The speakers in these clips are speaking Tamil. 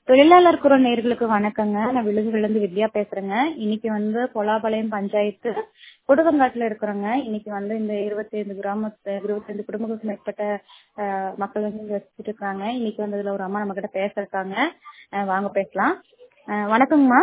தொழிலாளர் குரல் நேயர்களுக்கு வணக்கங்க நான் விழுதுகளிலிருந்து வித்யா பேசுறேங்க இன்னைக்கு வந்து பொலாபாளையம் பஞ்சாயத்து கொடுவங்காட்டுல இருக்கிறோங்க இன்னைக்கு வந்து இந்த இருபத்தி ஐந்து கிராமத்து இருபத்தைந்து குடும்பங்களுக்கு மேற்பட்ட அஹ், மக்கள் வந்து இங்க வசிச்சுட்டு இருக்காங்க இன்னைக்கு வந்து இதுல ஒரு அம்மா நம்ம கிட்ட பேச இருக்காங்க அஹ், வாங்க பேசலாம் அஹ், வணக்கங்கம்மா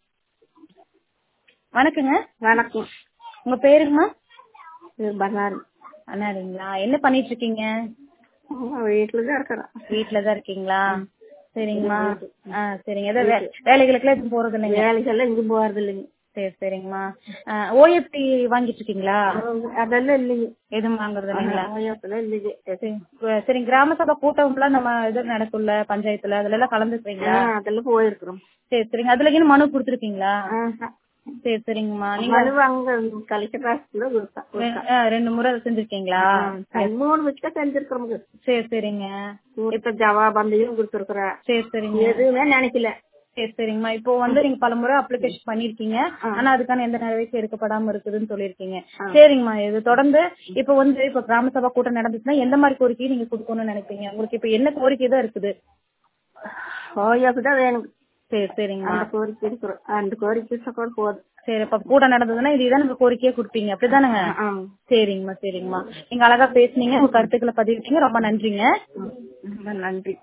வணக்கங்க வணக்கம் உங்க பேருங்கம்மா இது பனாரி அண்ணாடிங்களா என்ன பண்ணிட்டு இருக்கீங்க வீட்டுல தான் இருக்கிறேன் வீட்டுலதான் இருக்கீங்களா சரிங்கம்மா ஆ சரிங்க ஏதோ வே- வேலைகளுக்கெல்லாம் எதுவும் போறது இல்லைங்க வேலைக்கெல்லாம் எங்கேயும் போறது இல்லைங்க சரி சரிங்கம்மா ஓஎஃப்டி வாங்கிட்டு இருக்கீங்களா அதெல்லாம் இல்லைங்க எதுவும் வாங்குறது இல்லைங்களா அதெல்லாம் இல்லைங்க சரி அஹ் சரி கிராம சபை கூட்டம்லாம் நம்ம இது நடக்கும்ல பஞ்சாயத்துல அதுல எல்லாம் கலந்துக்கிறீங்களா ஆ, அதெல்லாம் போயிருக்கிறோம் சரி சரிங்க அதுல என்ன மனு கொடுத்துருக்கீங்களா ஆஹா. சரி சரிங்கம்மா நீங்க மனு அங்க கலெக்டர் ஆஃபீஸ்ல கொடுத்தா ரெ- ஆ, ரெண்டு முறை அதை செஞ்சிருக்கீங்களா மூணு வச்சுதான் செஞ்சிருக்கிறோம் சரி சரிங்க இப்ப ஜவாபந்தையும் கொடுத்துருக்குறேன் சரி சரிங்க எதுவுமே நினைக்கல சரி சரிங்கம்மா இப்போ வந்து நீங்க பல முறை அப்ளிகேஷன் பண்ணிருக்கீங்க ஆனா அதுக்கான எந்த நடவடிக்கை எடுக்கப்படாம இருக்குதுன்னு சொல்லிருக்கீங்க சரிங்கம்மா இது தொடர்ந்து இப்போ வந்து இப்போ கிராம சபா கூட்டம் நடந்துச்சுன்னா எந்த மாதிரி கோரிக்கையை நீங்க கொடுக்கணும்னு நினைப்பீங்க உங்களுக்கு இப்போ என்ன கோரிக்கை தான் இருக்குது ஓயாக்கு தான் வேணும் சரி சரிங்கம்மா அந்த கோரிக்கை இருக்கிறோம் அந்த கோரிக்கை கூட போதும் சரி இப்ப கூட்டம் நடந்ததுன்னா இதுதான் நீங்க கோரிக்கையா கொடுப்பீங்க அப்படிதானங்க ஆ. சரிங்கம்மா சரிங்கம்மா நீங்க அழகா பேசுனீங்க உங்க கருத்துக்களை பதிவிட்டீங்க ரொம்ப நன்றிங்க ரொம்ப நன்றி